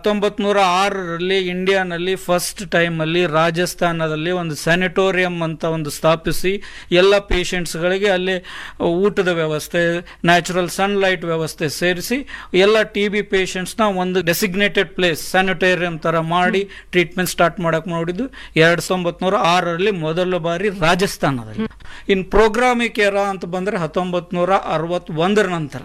ಹತ್ತೊಂಬತ್ ನೂರ ಆರರಲ್ಲಿ ಇಂಡಿಯಾನಲ್ಲಿ ಫಸ್ಟ್ ಟೈಮಲ್ಲಿ ರಾಜಸ್ಥಾನದಲ್ಲಿ ಒಂದು ಸ್ಯಾನಿಟೋರಿಯಂ ಅಂತ ಒಂದು ಸ್ಥಾಪಿಸಿ ಎಲ್ಲ ಪೇಷಂಟ್ಸ್ಗಳಿಗೆ ಅಲ್ಲಿ ಊಟದ ವ್ಯವಸ್ಥೆ ನ್ಯಾಚುರಲ್ ಸನ್ಲೈಟ್ ವ್ಯವಸ್ಥೆ ಸೇರಿಸಿ ಎಲ್ಲ ಟಿ ಬಿ ಪೇಷಂಟ್ಸ್ನ ಒಂದು ಡೆಸಿಗ್ನೇಟೆಡ್ ಪ್ಲೇಸ್ ಸ್ಯಾನಿಟೋರಿಯಂ ಥರ ಮಾಡಿ ಟ್ರೀಟ್ಮೆಂಟ್ ಸ್ಟಾರ್ಟ್ ಮಾಡಕ್ ನೋಡಿದ್ದು ಎರಡು ಸಾವಿರದ ನೂರ ಆರರಲ್ಲಿ ಮೊದಲ ಬಾರಿ ರಾಜಸ್ಥಾನದಲ್ಲಿ ಇನ್ ಪ್ರೋಗ್ರಾಮಿಕ್ ಏರಾ ಅಂತ ಬಂದರೆ ಹತ್ತೊಂಬತ್ ನೂರ ಅರವತ್ತೊಂದರ ನಂತರ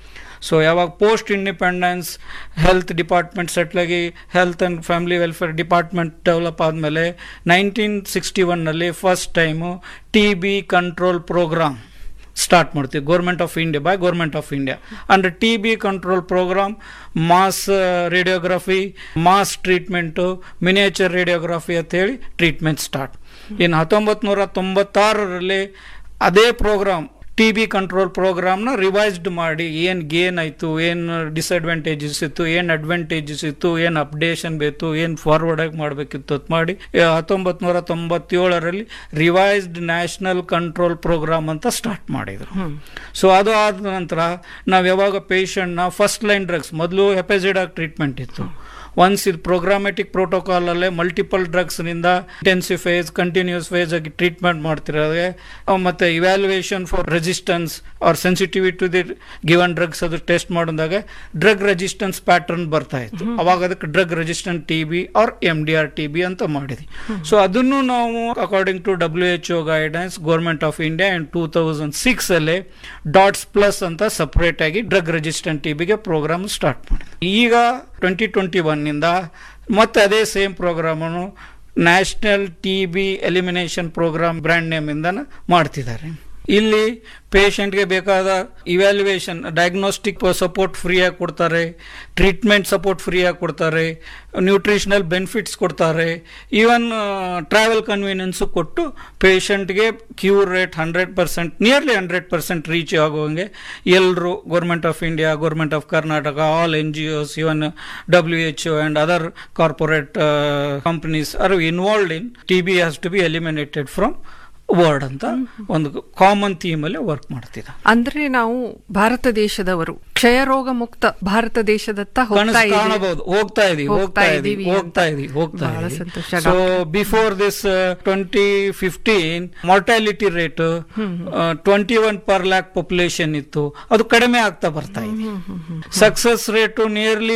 ಸೊ ಯಾವಾಗ ಪೋಸ್ಟ್ ಇಂಡಿಪೆಂಡೆನ್ಸ್ ಹೆಲ್ತ್ ಡಿಪಾರ್ಟ್ಮೆಂಟ್ ಸೆಟ್ಲಾಗಿ health and family welfare department develop ಆದಮೇಲೆ ನೈನ್ಟೀನ್ ಸಿಕ್ಸ್ಟಿ ಒನ್ನಲ್ಲಿ first time T B control program start ಮಾಡ್ತೀವಿ government of India by government of India ಅಂದರೆ T B control program mass radiography mass treatment miniature radiography ಅಂತ ಹೇಳಿ treatment start ಇನ್ನು ಹತ್ತೊಂಬತ್ತು ನೂರ ತೊಂಬತ್ತಾರರಲ್ಲಿ ಅದೇ ಪ್ರೋಗ್ರಾಮ್ ಟಿ ಬಿ ಕಂಟ್ರೋಲ್ ಪ್ರೋಗ್ರಾಮ್ನ ರಿವೈಸ್ಡ್ ಮಾಡಿ ಏನು ಗೇನ್ ಆಯಿತು ಏನು ಡಿಸಡ್ವಾಂಟೇಜಸ್ ಇತ್ತು ಏನು ಅಡ್ವಾಂಟೇಜಸ್ ಇತ್ತು ಏನು ಅಪ್ಡೇಷನ್ ಬೇಕು ಏನು ಫಾರ್ವರ್ಡ್ ಆಗಿ ಮಾಡಬೇಕಿತ್ತು ಅಂತ ಮಾಡಿ ಹತ್ತೊಂಬತ್ತು ನೂರ ತೊಂಬತ್ತೇಳರಲ್ಲಿ ರಿವೈಸ್ಡ್ ನ್ಯಾಷನಲ್ ಕಂಟ್ರೋಲ್ ಪ್ರೋಗ್ರಾಮ್ ಅಂತ ಸ್ಟಾರ್ಟ್ ಮಾಡಿದರು ಸೊ ಅದು ಆದ ನಂತರ ನಾವು ಯಾವಾಗ ಪೇಷಂಟ್ನ ಫಸ್ಟ್ ಲೈನ್ ಡ್ರಗ್ಸ್ ಮೊದಲು ಹೆಪೆಸಿಡಾಗ್ ಟ್ರೀಟ್ಮೆಂಟ್ ಇತ್ತು ಒನ್ಸ್ ಇದು ಪ್ರೋಗ್ರಾಮೆಟಿಕ್ ಪ್ರೋಟೋಕಾಲ್ ಅಲ್ಲೇ ಮಲ್ಟಿಪಲ್ ಡ್ರಗ್ಸ್ ನಿಂದ ಇಂಟೆನ್ಸಿವ್ ಫೇಸ್ ಕಂಟಿನ್ಯೂಸ್ ಫೇಸ್ ಆಗಿ ಟ್ರೀಟ್ಮೆಂಟ್ ಮಾಡ್ತಿರೋದೇ ಮತ್ತೆ evaluation for resistance or sensitivity to the given drugs ಅದು ಟೆಸ್ಟ್ ಮಾಡಿದಾಗ ಡ್ರಗ್ ರೆಸಿಸ್ಟೆನ್ಸ್ ಪ್ಯಾಟರ್ನ್ ಬರ್ತಾ ಇತ್ತು ಅವಾಗ ಅದಕ್ಕೆ drug resistant T B M D R T B ಬಿ ಅಂತ ಮಾಡಿದ್ವಿ ಸೊ ಅದನ್ನು ನಾವು according to W H O guidance government of India and two thousand six ಅಲ್ಲಿ ಡಾಟ್ಸ್ ಪ್ಲಸ್ ಅಂತ ಸಪರೇಟ್ ಆಗಿ ಡ್ರಗ್ ರೆಸಿಸ್ಟೆಂಟ್ ಟಿ ಬಿಗೆ ಪ್ರೋಗ್ರಾಮ್ ಸ್ಟಾರ್ಟ್ ಮಾಡಿದ್ವಿ ಈಗ ಟ್ವೆಂಟಿ ಟ್ವೆಂಟಿ ಒನ್ನಿಂದ ಮತ್ತೆ ಅದೇ ಸೇಮ್ ಪ್ರೋಗ್ರಾಮನ್ನು national T B elimination program brand ನೇಮಿಂದ ಮಾಡ್ತಿದ್ದಾರೆ ಇಲ್ಲಿ ಪೇಷಂಟ್ಗೆ ಬೇಕಾದ ಇವ್ಯಾಲ್ಯೂಯೇಷನ್ ಡಯಾಗ್ನೋಸ್ಟಿಕ್ ಸಪೋರ್ಟ್ ಫ್ರೀಯಾಗಿ ಕೊಡ್ತಾರೆ ಟ್ರೀಟ್ಮೆಂಟ್ ಸಪೋರ್ಟ್ ಫ್ರೀಯಾಗಿ ಕೊಡ್ತಾರೆ ನ್ಯೂಟ್ರಿಷನಲ್ ಬೆನಿಫಿಟ್ಸ್ ಕೊಡ್ತಾರೆ ಈವನ್ ಟ್ರಾವೆಲ್ ಕನ್ವೀನಿಯನ್ಸು ಕೊಟ್ಟು ಪೇಷಂಟ್ಗೆ cure rate hundred percent nearly hundred percent reach ಆಗುವಂಗೆ ಎಲ್ಲರೂ government of India government of Karnataka all N G Os even W H O and other corporate companies are involved in T B has to be eliminated from world ಅಂತ ಒಂದು common theme ಅಲ್ಲಿ work ಮಾಡ್ತಿದ್ದ ಅಂದ್ರೆ ನಾವು ಭಾರತ ದೇಶದವರು ಕ್ಷಯ ರೋಗ ಮುಕ್ತ ಭಾರತ ದೇಶದತ್ತ ಹೋಗ್ತಾ ಕನಸು ಇದೀವಿ. ಕಾಣಬಹುದು ಹೋಗ್ತಾ ಇದೀವಿ ಹೋಗ್ತಾ ಹೋಗ್ತಾ ಇದೀವಿ ಇದೀವಿ ಹೋಗ್ತಾ ಅಂತ. ಇದೀವಿ ಹೋಗ್ತಾ ಬಹಳ ಇದೀವಿ ಸಂತೋಷ so before this twenty fifteen mortality rate twenty one per lakh population ಇತ್ತು ಅದು ಕಡಿಮೆ ಆಗ್ತಾ ಬರ್ತಾ ಇದೆ success rate nearly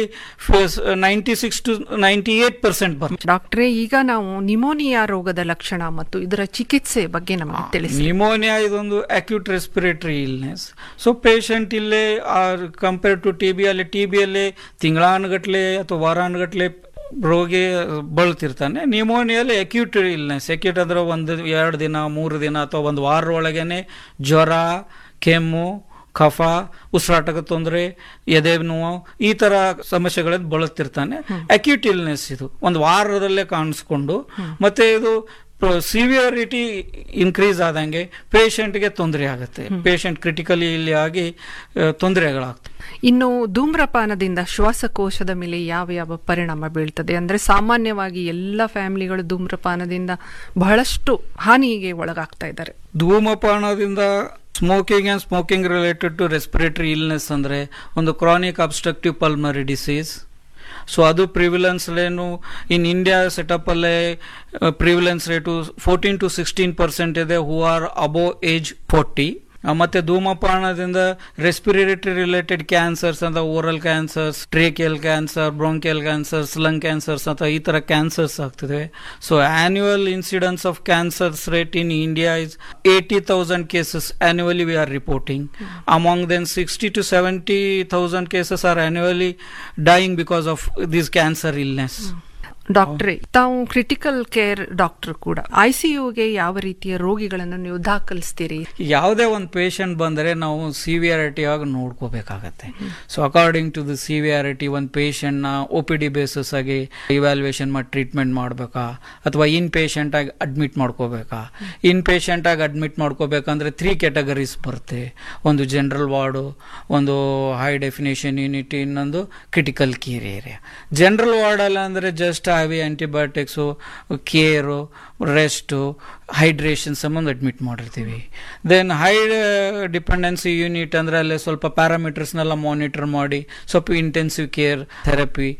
ninety six to ninety eight percent ಬರ್ತದೆ ಡಾಕ್ಟ್ರೇ ಈಗ ನಾವು ನಿಮೋನಿಯಾ ರೋಗದ ಲಕ್ಷಣ ಮತ್ತು ಇದರ ಚಿಕಿತ್ಸೆ ಬಗ್ಗೆ ನಮಗೆ ತಿಳಿಸಿ ನಿಮೋನಿಯಾ ಇದೊಂದು acute respiratory illness so patient ಇಲ್ಲೇ ಕಂಪೇರ್ ಟು ಟಿ ಬಿ ಅಲ್ಲಿ ಟಿ ಬಿಯಲ್ಲಿ ತಿಂಗಳಾನುಗಟ್ಲೆ ಅಥವಾ ವಾರಾನುಗಟ್ಲೆ ರೋಗಿ ಬಳಲ್ತಿರ್ತಾನೆ ನಿಮೋನಿಯಲ್ಲಿ ಅಕ್ಯೂಟ್ ಇಲ್ನೆಸ್ ಅಕ್ಯೂಟ್ ಅಂದ್ರೆ ಒಂದು ಎರಡು ದಿನ ಮೂರು ದಿನ ಅಥವಾ ಒಂದು ವಾರ ಒಳಗೇನೆ ಜ್ವರ ಕೆಮ್ಮು ಕಫ ಉಸಿರಾಟದ ತೊಂದರೆ ಎದೆ ನೋವು ಈ ತರ ಸಮಸ್ಯೆಗಳಲ್ಲಿ ಬಳಲ್ತಿರ್ತಾನೆ ಅಕ್ಯೂಟ್ ಇಲ್ನೆಸ್ ಇದು ಒಂದು ವಾರದಲ್ಲೇ ಕಾಣಿಸ್ಕೊಂಡು ಮತ್ತೆ ಇದು ಸಿವಿಯರಿಟಿ ಇನ್ಕ್ರೀಸ್ ಆದಂಗೆ ಪೇಷಂಟ್ಗೆ ತೊಂದರೆ ಆಗುತ್ತೆ ಪೇಷಂಟ್ ಕ್ರಿಟಿಕಲಿ ಇಲ್ಲಿ ಆಗಿ ಆ, ತೊಂದರೆಗಳಾಗ್ತವೆ ಇನ್ನು ಧೂಮ್ರಪಾನದಿಂದ ಶ್ವಾಸಕೋಶದ ಮೇಲೆ ಯಾವ ಯಾವ ಪರಿಣಾಮ ಬೀಳ್ತದೆ ಅಂದ್ರೆ ಸಾಮಾನ್ಯವಾಗಿ ಎಲ್ಲ ಫ್ಯಾಮಿಲಿಗಳು ಧೂಮ್ರಪಾನದಿಂದ ಬಹಳಷ್ಟು ಹಾನಿಗೆ ಒಳಗಾಗ್ತಾ ಇದ್ದಾರೆ ಧೂಮಪಾನದಿಂದ smoking and smoking related to respiratory illness ಅಂದರೆ ಒಂದು chronic obstructive pulmonary disease so ಅದು ಪ್ರಿವಿಲೆನ್ಸ್ ರೇನು ಇನ್ ಇಂಡಿಯಾ ಸೆಟಪ್ಪಲ್ಲೇ prevalence rate fourteen to sixteen percent ಇದೆ who are above age forty ಮತ್ತೆ ಧೂಮಪಾನದಿಂದ ರೆಸ್ಪಿರೇಟರಿ ರಿಲೇಟೆಡ್ ಕ್ಯಾನ್ಸರ್ಸ್ ಅಂತ oral cancers tracheal cancer bronchial cancers lung cancers ಅಂತ ಈ ತರ ಕ್ಯಾನ್ಸರ್ಸ್ ಆಗ್ತಿದೆ so annual incidence of cancers rate in India is eighty thousand cases annually we are reporting among then sixty to seventy thousand cases are annually dying because of this cancer illness ಡಾಕ್ಟ್ರೇ ತಾವು critical care doctor ಕೂಡ ಐಸಿಯುಗೆ ಯಾವ ರೀತಿಯ ರೋಗಿಗಳನ್ನು ನೀವು ದಾಖಲಿಸ್ತೀರಿ ಯಾವುದೇ ಒಂದು patient ಬಂದರೆ ನಾವು ಸಿವಿಯಾರಿಟಿ ಆಗಿ ನೋಡ್ಕೋಬೇಕಾಗತ್ತೆ so according to the severity ಒಂದು ಪೇಷಂಟ್ನ ಒ ಪಿ ಡಿ ಬೇಸಿಸ್ ಆಗಿ ಇವ್ಯಾಲ್ಯೂಯೇಷನ್ ಮಾಡಿ ಟ್ರೀಟ್ಮೆಂಟ್ ಮಾಡಬೇಕಾ ಅಥವಾ ಇನ್ ಪೇಷಂಟ್ ಆಗಿ ಅಡ್ಮಿಟ್ ಮಾಡ್ಕೋಬೇಕಾ ಇನ್ ಪೇಷಂಟ್ ಆಗಿ ಅಡ್ಮಿಟ್ ಮಾಡ್ಕೋಬೇಕಂದ್ರೆ ತ್ರೀ ಕ್ಯಾಟಗರೀಸ್ ಬರುತ್ತೆ ಒಂದು ಜನರಲ್ ವಾರ್ಡು ಒಂದು ಹೈ ಡೆಫಿನೇಷನ್ ಯೂನಿಟ್ ಇನ್ನೊಂದು ಕ್ರಿಟಿಕಲ್ ಕೇರ್ ಏರಿಯಾ ಜನರಲ್ ವಾರ್ಡಲ್ಲ ಅಂದರೆ ಜಸ್ಟ್ ಆವಿ ಆಂಟಿಬಯೋಟಿಕ್ಸು ಕೇರು ರೆಸ್ಟು ಹೈಡ್ರೇಷನ್ ಸಂಬಂಧ ಅಡ್ಮಿಟ್ ಮಾಡಿರ್ತೀವಿ ದೆನ್ ಹೈ ಡಿಪೆಂಡೆನ್ಸಿ ಯೂನಿಟ್ ಅಂದರೆ ಅಲ್ಲೇ ಸ್ವಲ್ಪ ಪ್ಯಾರಾಮೀಟರ್ಸ್ನೆಲ್ಲ ಮಾನಿಟರ್ ಮಾಡಿ ಸ್ವಲ್ಪ ಇಂಟೆನ್ಸಿವ್ ಕೇರ್ ಥೆರಪಿ